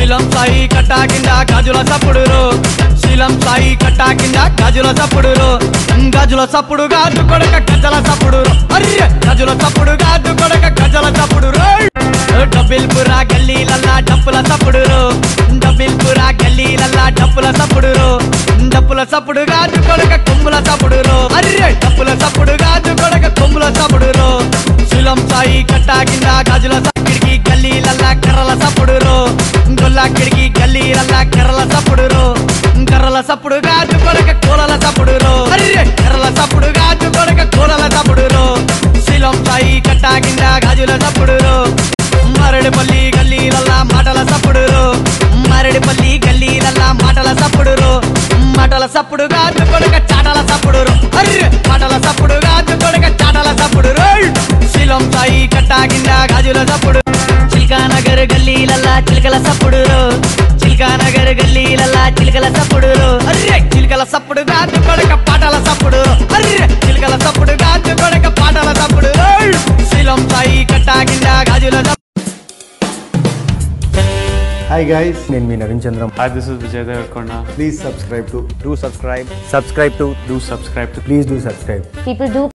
శీలం సాయి కట్టా కింద గాజుల సప్పుడు శీలం సాయి కట్టా కింద గాజుల సప్పుడు గాజుల సప్పుడు గాజు కొడక గజల సప్పుడు అర్రె గజుల సప్పుడు గాజు కొడక గజల సప్పుడు డబ్బిల్ పురా గల్లీలల్లా డప్పుల సప్పుడు డబ్బిల్ పురా గల్లీలల్లా డప్పుల సప్పుడు డప్పుల సప్పుడు గాజు కొడక కొమ్ముల సప్పుడు అర్రె డప్పుల సప్పుడు గాజు కొడక కొమ్ముల సప్పుడు శీలం సాయి కట్టా కింద గాజుల సప్పుడికి గల్లీలల్లా కర్రల సప్పుడు గొల్లా కిడికి గల్లీలల్లా కర్రల సప్పుడు కర్రల సప్పుడు గాజు కొడక కూలల సప్పుడు అర్రె కర్రల సప్పుడు గాజు కొడక కూలల సప్పుడు శీలం సాయి కట్టా కింద గాజుల సప్పుడు మరడిపల్లి గల్లీలల్లా మాటల సప్పుడు మరడిపల్లి గల్లీలల్లా మాటల సప్పుడు మాటల సప్పుడు గాజు కొడక చాటల సప్పుడు అర్రె మాటల సప్పుడు గాజు కొడక చాటల సప్పుడు శీలం సాయి కట్టా కింద గాజుల సప్పుడు చిల్కానగర్ గల్లీలల్లా చిలకల సప్పుడు చిల్కానగర్ గల్లీలల్లా చిలకల సప్పుడు అర్రె చిలకల సప్పుడు గాజు కొడక పాటల సప్పుడు అర్రె చిలకల సప్పుడు గాజు కొడక పాటల సప్పుడు శీలం సాయి కట్టా కింద గాజుల సప్పుడు హాయ్ గైస్ నేను మీ Naveen Chandram Hi, this is Vijay Devarkonda. Please subscribe to do subscribe subscribe to Do subscribe to please do subscribe People do